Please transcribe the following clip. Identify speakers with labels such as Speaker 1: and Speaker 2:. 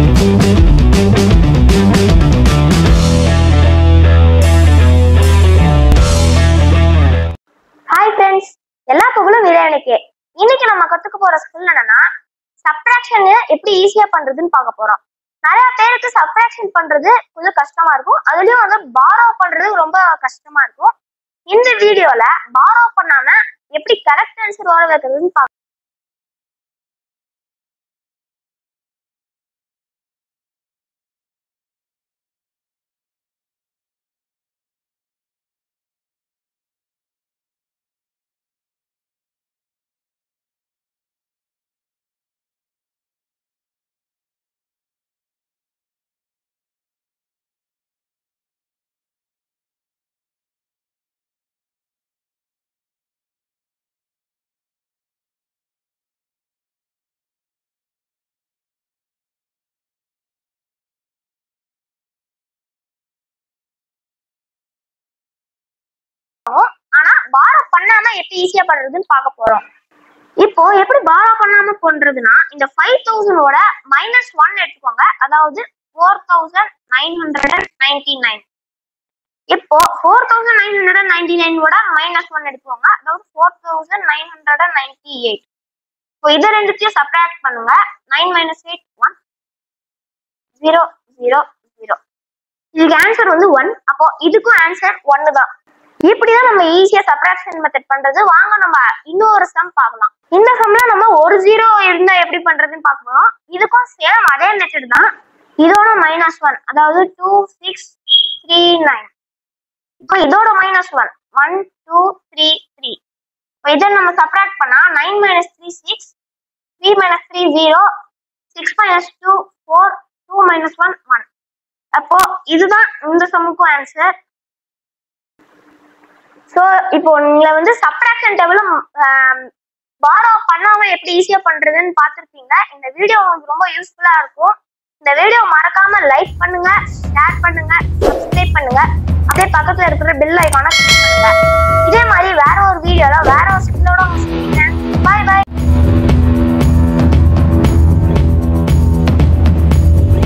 Speaker 1: hi friends எல்லா புகழும் இறைவனுக்கே இன்னைக்கு நம்ம கத்துக்க போற ஸ்கில் என்னன்னா சப்ட்ராக்ஷன் எப்படி ஈஸியா பண்றதுன்னு பார்க்க போறோம் நிறைய பேருக்கு சப்ட்ராக்ஷன் பண்றது கொஞ்சம் கஷ்டமா இருக்கும் அதுலயும் வந்து பாரோ பண்றது ரொம்ப கஷ்டமா இருக்கும் இந்த வீடியோல பாரோ பண்ணாம எப்படி கரெக்ட் ஆன்சர் வர வைக்கிறதுன்னு பார்க்க ஆனா பாரோ பண்ணாம எப்படி ஈஸியா பண்றதுன்னு பார்க்க போறோம் இப்போ எப்படி பாரோ பண்ணாம பண்றதுன்னா இந்த ஃபைவ் தௌசண்டோட மைனஸ் ஒன் எடுத்துக்கோங்க அதாவது four thousand nine hundred and ninety nine இப்போ four thousand nine hundred and ninety நைனோட மைனஸ் ஒன் எடுத்துக்கோங்க அதாவது four thousand nine hundred and ninety eight இப்போ இது ரெண்டுத்தையும் சப்ராக்ட் பண்ணுங்க nine minus eight one zero zero zero இதுக்கு ஆன்சர் வந்து ஒன் அப்போ இதுக்கும் ஆன்சர் ஒன்னு தான் இப்படிதான் நம்ம ஈஸியா சப்ராக்ஷன் மெத்தட் பண்றது வாங்க நம்ம இன்னொரு சம் பார்க்கலாம் இந்த சம்ல நம்ம ஒரு ஜீரோ இருந்தா எப்படி பண்றதுன்னு பார்க்க போறோம் இதுக்கும் சேம் அதே மெத்தட் தான் இதோட மைனஸ் ஒன் அதாவது டூ சிக்ஸ் த்ரீ நைன் இப்போ இதோட minus one one two three three இப்போ இதை நம்ம சப்ராக்ட் பண்ணா nine minus three six three minus three zero six minus two four two minus one one அப்போ இதுதான் இந்த சம்முக்கும் ஆன்சர் ஸோ இப்போ நீங்க வந்து சப்ராக்ஷன் டேபிளும் பாரோ பண்ணாம எப்படி ஈஸியா பண்றதுன்னு பார்த்துருப்பீங்க இந்த வீடியோ உங்களுக்கு ரொம்ப யூஸ்ஃபுல்லா இருக்கும் இந்த வீடியோ மறக்காம லைக் பண்ணுங்க ஷேர் பண்ணுங்க சப்ஸ்கிரைப் பண்ணுங்க அப்படியே பக்கத்துல இருக்கிற பெல் ஐக்கான கிளிக் பண்ணுங்க இதே மாதிரி